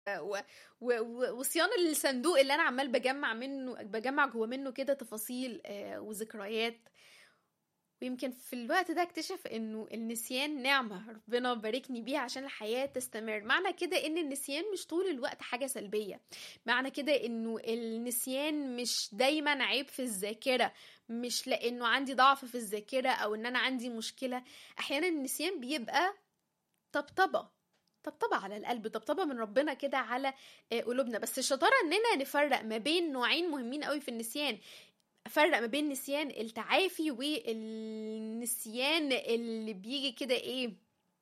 و- و- و- وصيانه الصندوق اللي انا عمال بجمع منه بجمع جوه منه كده تفاصيل آه، وذكريات ويمكن في الوقت ده اكتشف انه النسيان نعمة ربنا باركني بيها عشان الحياة تستمر معنى كده ان النسيان مش طول الوقت حاجة سلبية معنى كده انه النسيان مش دايما عيب في الذاكرة مش لانه عندي ضعف في الذاكرة او ان انا عندي مشكلة احيانا النسيان بيبقى طبطبة طبطبة على القلب طبطبة من ربنا كده على آه، قلوبنا بس الشطارة اننا نفرق ما بين نوعين مهمين قوي في النسيان افرق ما بين نسيان التعافي والنسيان اللي بيجي كده ايه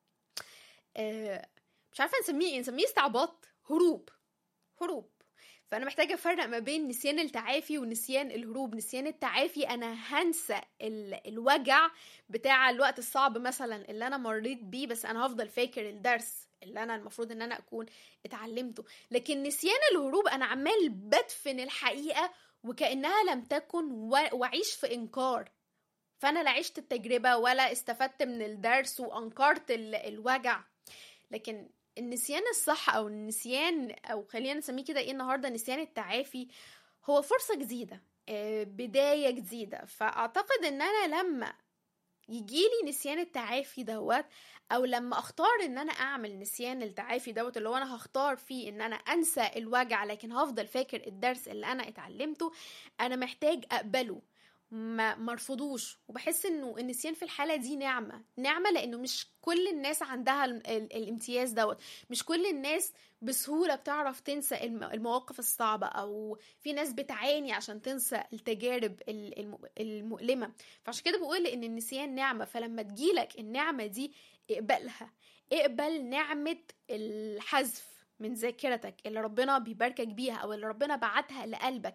آه مش عارفه نسميه ايه نسميه استعباط هروب هروب فانا محتاجه افرق ما بين نسيان التعافي ونسيان الهروب نسيان التعافي انا هنسى ال- الوجع بتاع الوقت الصعب مثلا اللي انا مريت بيه بس انا هفضل فاكر الدرس اللي انا المفروض ان انا اكون اتعلمته لكن نسيان الهروب انا عمال بدفن الحقيقه وكانها لم تكن و- واعيش في انكار فانا لا عشت التجربه ولا استفدت من الدرس وانكرت ال- الوجع لكن النسيان الصح او النسيان او خلينا نسميه كده ايه النهارده نسيان التعافي هو فرصه جديده آه، بدايه جديده فاعتقد ان انا لما يجيلي نسيان التعافي دوت او لما اختار ان انا اعمل نسيان التعافي دوت اللي هو انا هختار فيه ان انا انسى الوجع لكن هفضل فاكر الدرس اللي انا اتعلمته انا محتاج اقبله ما مرفضوش وبحس انه النسيان في الحاله دي نعمه نعمه لانه مش كل الناس عندها ال- ال- الامتياز دوت مش كل الناس بسهوله بتعرف تنسى الم- المواقف الصعبه او في ناس بتعاني عشان تنسى التجارب ال- الم- المؤلمه فعشان كده بقول ان النسيان نعمه فلما تجيلك النعمه دي اقبلها اقبل نعمه الحذف من ذاكرتك اللي ربنا بيباركك بيها او اللي ربنا بعتها لقلبك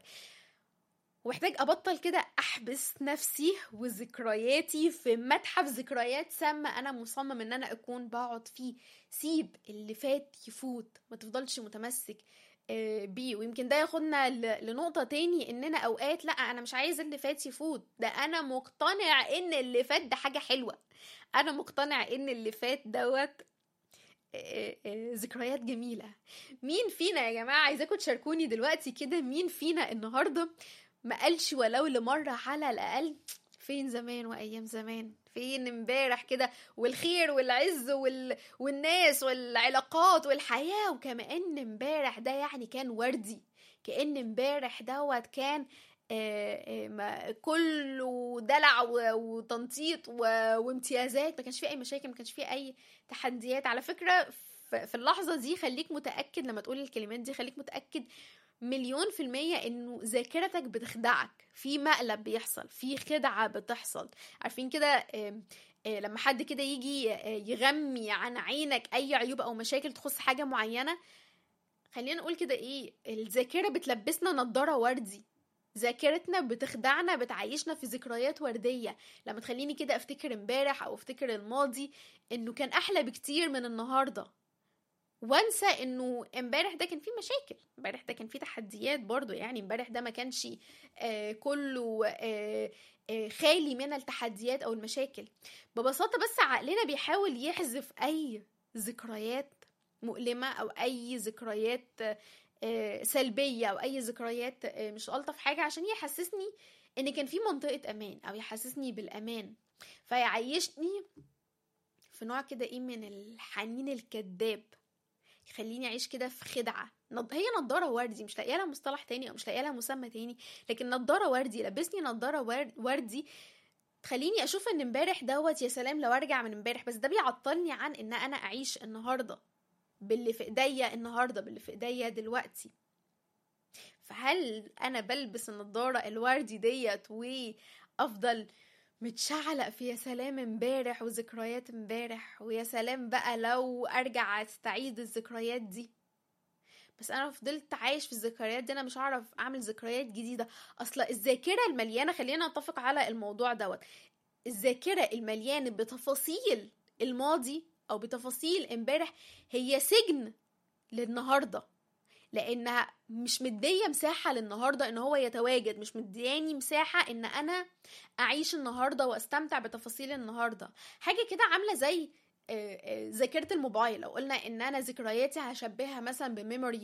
ومحتاج ابطل كده احبس نفسي وذكرياتي في متحف ذكريات سامة انا مصمم ان انا اكون بقعد فيه سيب اللي فات يفوت ما تفضلش متمسك آه، بيه ويمكن ده ياخدنا ل- لنقطة تاني اننا اوقات لا انا مش عايز اللي فات يفوت ده انا مقتنع ان اللي فات ده حاجة حلوة انا مقتنع ان اللي فات دوت آه، آه، ذكريات جميلة مين فينا يا جماعة عايزاكم تشاركوني دلوقتي كده مين فينا النهاردة ما قالش ولو لمرة على الأقل فين زمان وأيام زمان فين امبارح كده والخير والعز وال... والناس والعلاقات والحياة وكمان امبارح ده يعني كان وردي كأن امبارح دوت كان آه، آه، ما- كله دلع و- وتنطيط و- وامتيازات ما كانش فيه اي مشاكل ما كانش فيه اي تحديات على فكرة ف- في اللحظة دي خليك متأكد لما تقول الكلمات دي خليك متأكد مليون في المية انه ذاكرتك بتخدعك في مقلب بيحصل في خدعة بتحصل عارفين كده آم، آه، لما حد كده يجي آه، يغمي عن عينك اي عيوب او مشاكل تخص حاجة معينة خلينا نقول كده ايه الذاكرة بتلبسنا نضارة وردي ذاكرتنا بتخدعنا بتعيشنا في ذكريات وردية لما تخليني كده افتكر امبارح او افتكر الماضي انه كان احلى بكتير من النهارده وانسى انه امبارح ده كان فيه مشاكل امبارح ده كان فيه تحديات برضو يعني امبارح ده ما كانش آه كله آه آه خالي من التحديات او المشاكل ببساطة بس عقلنا بيحاول يحذف اي ذكريات مؤلمة او اي ذكريات آه سلبية او اي ذكريات آه مش الطف حاجة عشان يحسسني ان كان في منطقة امان او يحسسني بالامان فيعيشني في نوع كده ايه من الحنين الكذاب يخليني اعيش كده في خدعه نض... هي نضاره وردي مش لاقيه لها مصطلح تاني او مش لاقيه لها مسمى تاني لكن نضاره وردي لبسني نضاره ور... وردي تخليني اشوف ان امبارح دوت يا سلام لو ارجع من امبارح بس ده بيعطلني عن ان انا اعيش النهارده باللي في ايديا النهارده باللي في ايديا دلوقتي فهل انا بلبس النضاره الوردي ديت وافضل متشعلق في يا سلام امبارح وذكريات امبارح ويا سلام بقى لو ارجع استعيد الذكريات دي بس انا فضلت عايش في الذكريات دي انا مش هعرف اعمل ذكريات جديده اصلا الذاكره المليانه خلينا نتفق على الموضوع دوت الذاكره المليانه بتفاصيل الماضي او بتفاصيل امبارح هي سجن للنهارده لانها مش مديه مساحه للنهارده ان هو يتواجد مش مدياني مساحه ان انا اعيش النهارده واستمتع بتفاصيل النهارده حاجه كده عامله زي ذاكره الموبايل لو قلنا ان انا ذكرياتي هشبهها مثلا بميموري